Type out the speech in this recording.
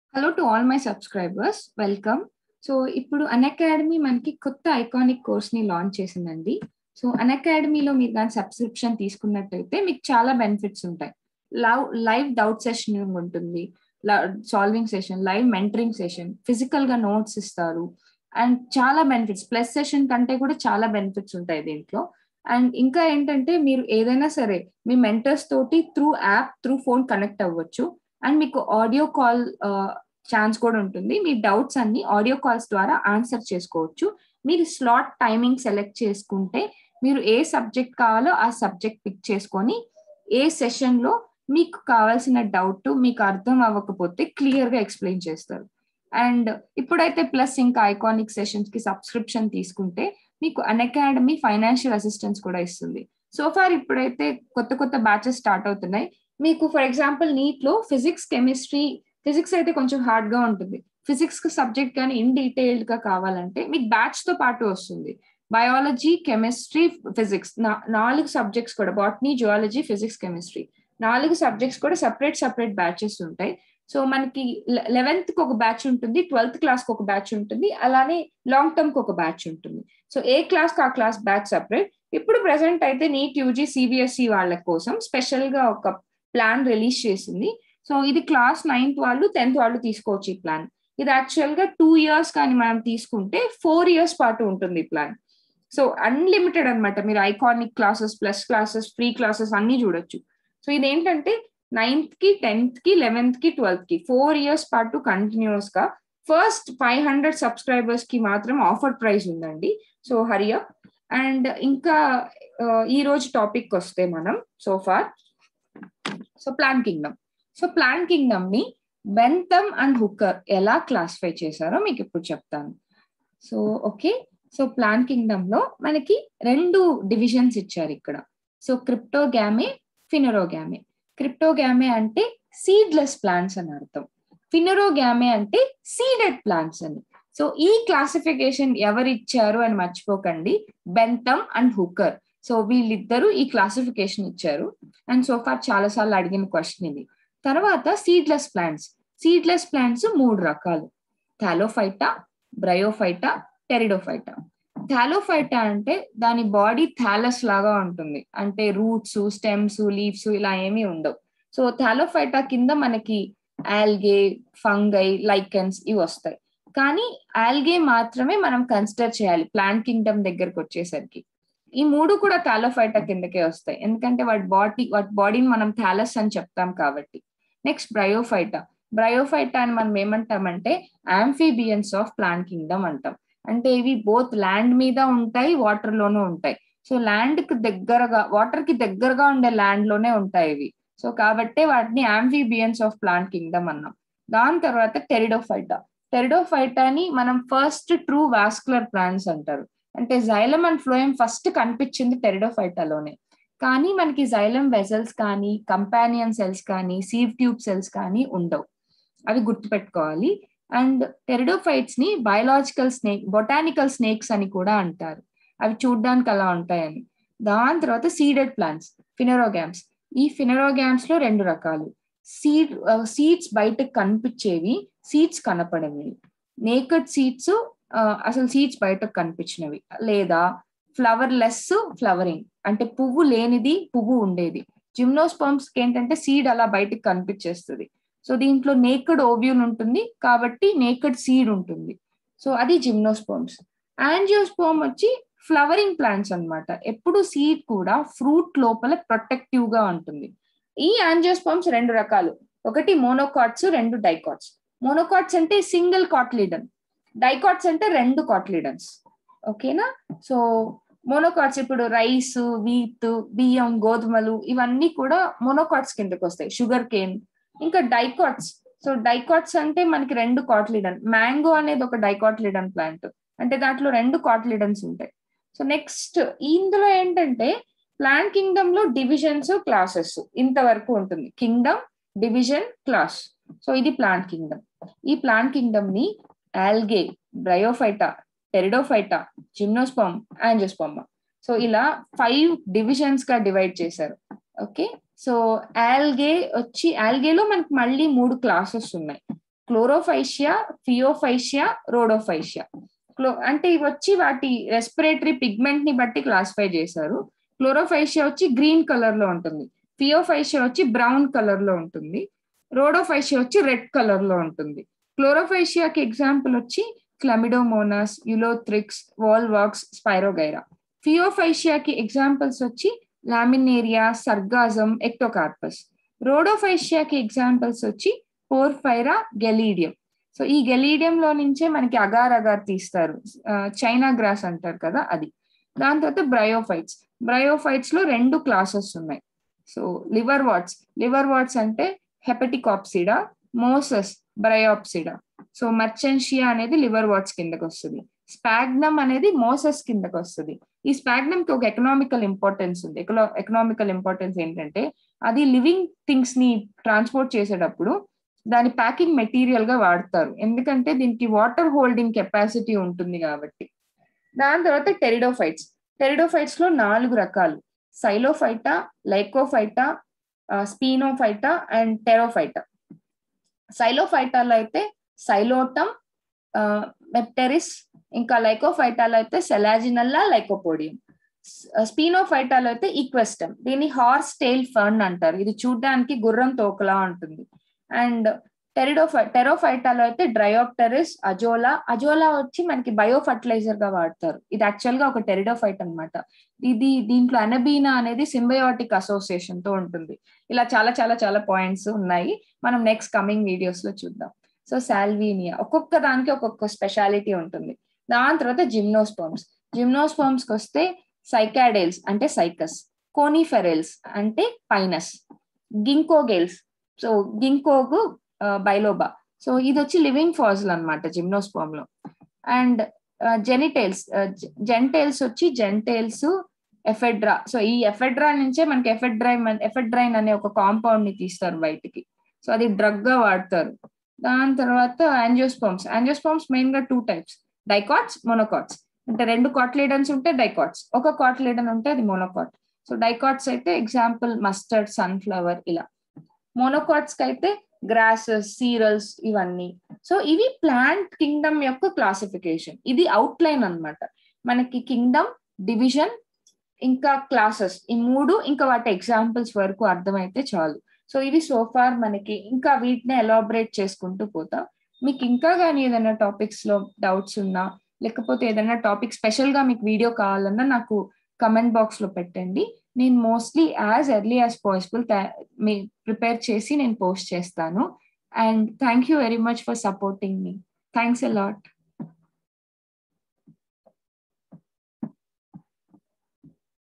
hello to all my subscribers welcome so ఇప్పుడు academy మనకి కొత్త ఐకానిక్ కోర్స్ ని లాంచ్ చేసిందండి సో అకాడమీలో మీరు కానీ సబ్స్క్రిప్షన్ తీసుకున్నట్టయితే మీకు చాలా బెనిఫిట్స్ ఉంటాయి లవ్ లైవ్ డౌట్ సెషన్ ఉంటుంది solving session live mentoring session physical గా నోట్స్ ఇస్తారు అండ్ చాలా బెనిఫిట్స్ ప్లస్ సెషన్ కంటే కూడా చాలా బెనిఫిట్స్ ఉంటాయి దీంట్లో అండ్ ఇంకా ఏంటంటే మీరు ఏదైనా సరే మీ మెంటర్స్ తోటి through app through phone connect అవ్వచ్చు అండ్ మీకు ఆడియో కాల్ ఛాన్స్ కూడా ఉంటుంది మీ డౌట్స్ అన్ని ఆడియో కాల్స్ ద్వారా ఆన్సర్ చేసుకోవచ్చు మీరు స్లాట్ టైమింగ్ సెలెక్ట్ చేసుకుంటే మీరు ఏ సబ్జెక్ట్ కావాలో ఆ సబ్జెక్ట్ పిక్ చేసుకొని ఏ సెషన్ లో మీకు కావాల్సిన డౌట్ మీకు అర్థం అవ్వకపోతే క్లియర్ గా ఎక్స్ప్లెయిన్ చేస్తారు అండ్ ఇప్పుడైతే ప్లస్ ఇంకా ఐకానిక్ సెషన్స్ కి సబ్స్క్రిప్షన్ తీసుకుంటే మీకు అన్ అకాడమీ ఫైనాన్షియల్ అసిస్టెన్స్ కూడా ఇస్తుంది సో ఫార్ ఇప్పుడైతే కొత్త కొత్త బ్యాచెస్ స్టార్ట్ అవుతున్నాయి మీకు ఫర్ ఎగ్జాంపుల్ నీట్ లో ఫిజిక్స్ కెమిస్ట్రీ ఫిజిక్స్ అయితే కొంచెం హార్డ్ గా ఉంటుంది ఫిజిక్స్ సబ్జెక్ట్ కానీ ఇన్ డీటెయిల్డ్ గా కావాలంటే మీకు బ్యాచ్ తో పాటు వస్తుంది బయాలజీ కెమిస్ట్రీ ఫిజిక్స్ నాలుగు సబ్జెక్ట్స్ కూడా బాటనీ జువాలజీ ఫిజిక్స్ కెమిస్ట్రీ నాలుగు సబ్జెక్ట్స్ కూడా సపరేట్ సపరేట్ బ్యాచెస్ ఉంటాయి సో మనకి లెవెన్త్ కి ఒక బ్యాచ్ ఉంటుంది ట్వెల్త్ క్లాస్ కి ఒక బ్యాచ్ ఉంటుంది అలానే లాంగ్ టర్మ్ కి ఒక బ్యాచ్ ఉంటుంది సో ఏ క్లాస్ కి ఆ క్లాస్ బ్యాచ్ సపరేట్ ఇప్పుడు ప్రెసెంట్ అయితే నీట్ యూజీ సిబిఎస్ఈ వాళ్ళ కోసం స్పెషల్ గా ఒక ప్లాన్ రిలీజ్ చేసింది సో ఇది క్లాస్ నైన్త్ వాళ్ళు టెన్త్ వాళ్ళు తీసుకోవచ్చు ఈ ప్లాన్ ఇది యాక్చువల్ గా టూ ఇయర్స్ కానీ మనం తీసుకుంటే ఫోర్ ఇయర్స్ పాటు ఉంటుంది ఈ ప్లాన్ సో అన్లిమిటెడ్ అనమాట మీరు iconic classes plus classes free classes అన్ని చూడొచ్చు సో ఇదేంటంటే నైన్త్ కి టెన్త్ కి లెవెన్త్ కి ట్వెల్త్ కి ఫోర్ ఇయర్స్ పాటు కంటిన్యూస్ గా ఫస్ట్ ఫైవ్ హండ్రెడ్ సబ్స్క్రైబర్స్ కి మాత్రం ఆఫర్ ప్రైస్ ఉందండి సో హరియా అండ్ ఇంకా ఈ రోజు టాపిక్ వస్తే మనం so far so plant kingdom so plant kingdom ని బెంతమ్ అండ్ హుక్కర్ ఎలా క్లాసిఫై చేశారో మీకు ఇప్పుడు చెప్తాను so okay so plant kingdom లో మనకి రెండు డివిజన్స్ ఇచ్చారు ఇక్కడ సో క్రిప్టోగ్యామే ఫినరోగ్యామే క్రిప్టోగ్యామే అంటే సీడ్లెస్ ప్లాంట్స్ అని అర్థం ఫినరోగ్యామే అంటే సీడెడ్ ప్లాంట్స్ అని సో ఈ క్లాసిఫికేషన్ ఎవరు ఇచ్చారు అని మర్చిపోకండి బెంతమ్ అండ్ హుకర్ సో వీళ్ళిద్దరూ ఈ క్లాసిఫికేషన్ ఇచ్చారు అండ్ సోఫార్ చాలా సార్లు అడిగిన క్వశ్చన్ ఇది తర్వాత సీడ్లెస్ ప్లాంట్స్ సీడ్లెస్ ప్లాంట్స్ మూడు రకాలు థాలోఫైటా బ్రయోఫైటా టెరిడోఫైటా థాలోఫైటా అంటే దాని బాడీ థాలస్ లాగా ఉంటుంది అంటే రూట్స్ స్టెమ్స్ లీవ్స్ ఇలా ఏమీ ఉండవు సో థాలోఫైటా కింద మనకి ఆల్గే ఫంగై లైకెన్స్ ఇవి వస్తాయి కానీ ఆల్గే మాత్రమే మనం కన్సిడర్ చేయాలి ప్లాంట్ కింగ్డమ్ దగ్గరకు వచ్చేసరికి ఈ మూడు కూడా థాలోఫైటా కిందకే వస్తాయి ఎందుకంటే వాటి బాడీ వాటి బాడీని మనం థాలస్ అని చెప్తాం కాబట్టి నెక్స్ట్ బ్రయోఫైటా బ్రయోఫైటా అని మనం ఏమంటామంటే ఆంఫీబియన్స్ ఆఫ్ ప్లాంట్ కింగ్డమ్ అంటాం అంటే ఇవి బోత్ ల్యాండ్ మీద ఉంటాయి వాటర్ లోనూ ఉంటాయి సో ల్యాండ్ కి దగ్గరగా వాటర్ కి దగ్గరగా ఉండే ల్యాండ్ లోనే ఉంటాయి ఇవి సో కాబట్టి వాటిని ఆంఫీబియన్స్ ఆఫ్ ప్లాంట్ కింగ్డమ్ అన్నాం దాని తర్వాత టెరిడోఫైటా టెరిడోఫైటాని మనం ఫస్ట్ ట్రూ వాస్కులర్ ప్లాంట్స్ అంటారు అంటే జైలం అండ్ ఫ్లోయం ఫస్ట్ కనిపించింది టెరిడోఫైటాలోనే కానీ మనకి జైలం వెజల్స్ కానీ కంపానియన్ సెల్స్ కానీ సీవ్ ట్యూబ్ సెల్స్ కానీ ఉండవు అవి గుర్తుపెట్టుకోవాలి అండ్ టెరిడోఫైట్స్ ని బయలాజికల్ స్నేక్ బొటానికల్ స్నేక్స్ అని కూడా అంటారు అవి చూడ్డానికి అలా ఉంటాయని దాని తర్వాత సీడెడ్ ప్లాంట్స్ ఫినరోగ్యామ్స్ ఈ ఫినరోగ్యామ్స్ లో రెండు రకాలు సీడ్ సీడ్స్ బయటకు కనిపించేవి సీడ్స్ కనపడవి నేకడ్ సీడ్స్ అసలు సీడ్స్ బయటకు కనిపించినవి లేదా ఫ్లవర్ లెస్ ఫ్లవరింగ్ అంటే పువ్వు లేనిది పువ్వు ఉండేది జిమ్నోస్పమ్స్ ఏంటంటే సీడ్ అలా బయటకు కనిపించేస్తుంది సో దీంట్లో నేకడ్ ఓవ్యూల్ ఉంటుంది కాబట్టి నేకడ్ సీడ్ ఉంటుంది సో అది జిమ్నోస్పోమ్స్ యాంజియోస్పోమ్ వచ్చి ఫ్లవరింగ్ ప్లాంట్స్ అనమాట ఎప్పుడు సీడ్ కూడా ఫ్రూట్ లోపల ప్రొటెక్టివ్ గా ఉంటుంది ఈ యాంజియోస్పోమ్స్ రెండు రకాలు ఒకటి మోనోకాట్స్ రెండు డైకాట్స్ మోనోకాట్స్ అంటే సింగిల్ కాట్లీడన్ డైకాట్స్ అంటే రెండు కాట్లీడన్స్ ఓకేనా సో మోనోకాట్స్ ఇప్పుడు రైస్ వీట్ బియ్యం గోధుమలు ఇవన్నీ కూడా మోనోకాట్స్ కిందకి వస్తాయి షుగర్ కేన్ ఇంకా డైకాట్స్ సో డైకాట్స్ అంటే మనకి రెండు కాట్లిడన్ మ్యాంగో అనేది ఒక డైకాట్లిడన్ ప్లాంట్ అంటే దాంట్లో రెండు కాట్లిడన్స్ ఉంటాయి సో నెక్స్ట్ ఇందులో ఏంటంటే ప్లాంట్ కింగ్డమ్ లో డివిజన్స్ క్లాసెస్ ఇంతవరకు ఉంటుంది కింగ్డమ్ డివిజన్ క్లాస్ సో ఇది ప్లాంట్ కింగ్డమ్ ఈ ప్లాంట్ కింగ్డమ్ ని algae bryophyta pteridophyta gymnosperm angiosperm so ఇలా ఫైవ్ డివిజన్స్ గా డివైడ్ చేశారు ఓకే సో ఆల్గే వచ్చి ఆల్గేలో మనకి మళ్ళీ మూడు క్లాసెస్ ఉన్నాయి క్లోరోఫైషియా ఫియోఫైషియా రోడోఫైషియా క్లో అంటే ఇవి వచ్చి వాటి రెస్పిరేటరీ పిగ్మెంట్ ని బట్టి క్లాసిఫై చేశారు క్లోరోఫైషియా వచ్చి గ్రీన్ కలర్ లో ఉంటుంది ఫియోఫైషియా వచ్చి బ్రౌన్ కలర్ లో ఉంటుంది రోడోఫైషియా వచ్చి రెడ్ కలర్ లో ఉంటుంది క్లోరోఫైషియాకి ఎగ్జాంపుల్ వచ్చి క్లమిడోమోనాస్ యులోథ్రిక్స్ వాల్వాక్స్ స్పైరోగైరా ఫియోఫైషియాకి ఎగ్జాంపుల్స్ వచ్చి లామినేరియా సర్గాజం ఎక్టోకార్పస్ రోడోఫైషియాకి ఎగ్జాంపుల్స్ వచ్చి పోర్ఫైరా గెలీడియం సో ఈ గెలీడియం లో నుంచే మనకి అగార్ అగార్ తీస్తారు చైనా గ్రాస్ అంటారు కదా అది దాని తర్వాత బ్రయోఫైట్స్ బ్రయోఫైట్స్ లో రెండు క్లాసెస్ ఉన్నాయి so liver worts liver worts అంటే హెపటికాప్సిడా మోసస్ బ్రయోప్సిడా సో మర్చెన్షియా అనేది లివర్ వాట్స్ కిందకి వస్తుంది స్పాగ్నమ్ అనేది మోసస్ కిందకి వస్తుంది ఈ స్పాగ్నమ్ కి ఒక ఎకనామికల్ ఇంపార్టెన్స్ ఉంది ఎకనామికల్ ఇంపార్టెన్స్ ఏంటంటే అది లివింగ్ థింగ్స్ ని ట్రాన్స్పోర్ట్ చేసేటప్పుడు దాని ప్యాకింగ్ మెటీరియల్ గా వాడతారు ఎందుకంటే దీనికి వాటర్ హోల్డింగ్ కెపాసిటీ ఉంటుంది కాబట్టి దాని తర్వాత టెరిడోఫైట్స్ టెరిడోఫైట్స్ లో నాలుగు రకాలు సైలోఫైటా లైకోఫైటా స్పీనోఫైటా అండ్ టెరోఫైటా సైలోఫైటాలో అయితే సైలోటమ్ మెప్టెరిస్ ఇంకా లైకోఫైటాలో అయితే సెలాజినల్లా లైకోపోడియం స్పీనోఫైటాలో అయితే ఈక్వెస్టమ్ దీన్ని హార్స్ టెయిల్ ఫర్న్ అంటారు ఇది చూడడానికి గుర్రం తోకలా ఉంటుంది అండ్ టెరిడోఫై టెరోఫైటాలో అయితే డ్రయోప్టెరిస్ అజోలా అజోలా వచ్చి మనకి బయో ఫర్టిలైజర్ గా వాడతారు ఇది యాక్చువల్ గా ఒక టెరిడోఫైట్ అనమాట ఇది దీంట్లో అనబీనా అనేది సింబయోటిక్ అసోసియేషన్ తో ఉంటుంది ఇలా చాలా చాలా చాలా పాయింట్స్ ఉన్నాయి మనం నెక్స్ట్ కమింగ్ వీడియోస్ లో చూద్దాం సో సాల్వీనియా ఒక్కొక్క దానికి ఒక్కొక్క స్పెషాలిటీ ఉంటుంది దాని తర్వాత జిమ్నోస్పర్మ్స్ జిమ్నోస్పర్మ్స్ కి వస్తే సైకాడేల్స్ అంటే సైకస్ కోనిఫెరెల్స్ అంటే pinus ginkgoales so ginkgo biloba so ఇది వచ్చి లివింగ్ ఫాజిల్ అనమాట జిమ్నోస్పర్మ్ లో అండ్ జెనిటైల్స్ జెంటైల్స్ వచ్చి జెంటైల్స్ ఎఫెడ్రా సో ఈ ఎఫెడ్రా నుంచే మనకి ఎఫెడ్రైన్ ఎఫెడ్రైన్ అనే ఒక కాంపౌండ్ ని తీస్తారు బయటికి సో అది డ్రగ్ గా వాడతారు దాని తర్వాత యాంజియోస్పర్మ్స్ యాంజియోస్పర్మ్స్ మెయిన్ గా టూ టైప్స్ డైకాట్స్ మొనోకాట్స్ అంటే రెండు కాట్లీడన్స్ ఉంటే డైకాట్స్ ఒక కాట్లీడన్ ఉంటే అది మోనోకాట్ సో డైకాట్స్ అయితే ఎగ్జాంపుల్ మస్టర్డ్ సన్ఫ్లవర్ ఇలా మోనోకాట్స్ కి అయితే గ్రాసెస్ సీరల్స్ ఇవన్నీ సో ఇవి ప్లాంట్ కింగ్డమ్ యొక్క క్లాసిఫికేషన్ ఇది అవుట్లైన్ అనమాట మనకి కింగ్డమ్ డివిజన్ ఇంకా క్లాసెస్ ఈ మూడు ఇంకా వాటి ఎగ్జాంపుల్స్ వరకు అర్థమైతే చాలు సో ఇవి సోఫార్ మనకి ఇంకా వీటిని ఎలాబరేట్ చేసుకుంటూ పోతాం మీకు ఇంకా కానీ ఏదైనా టాపిక్స్ లో డౌట్స్ ఉన్నా లేకపోతే ఏదైనా టాపిక్ స్పెషల్ గా మీకు వీడియో కావాలన్నా నాకు కమెంట్ బాక్స్ లో పెట్టండి నేను mostly as early as possible prepare చేసి నేను పోస్ట్ చేస్తాను and thank you very much for supporting మీ థ్యాంక్స్ ఎ లాట్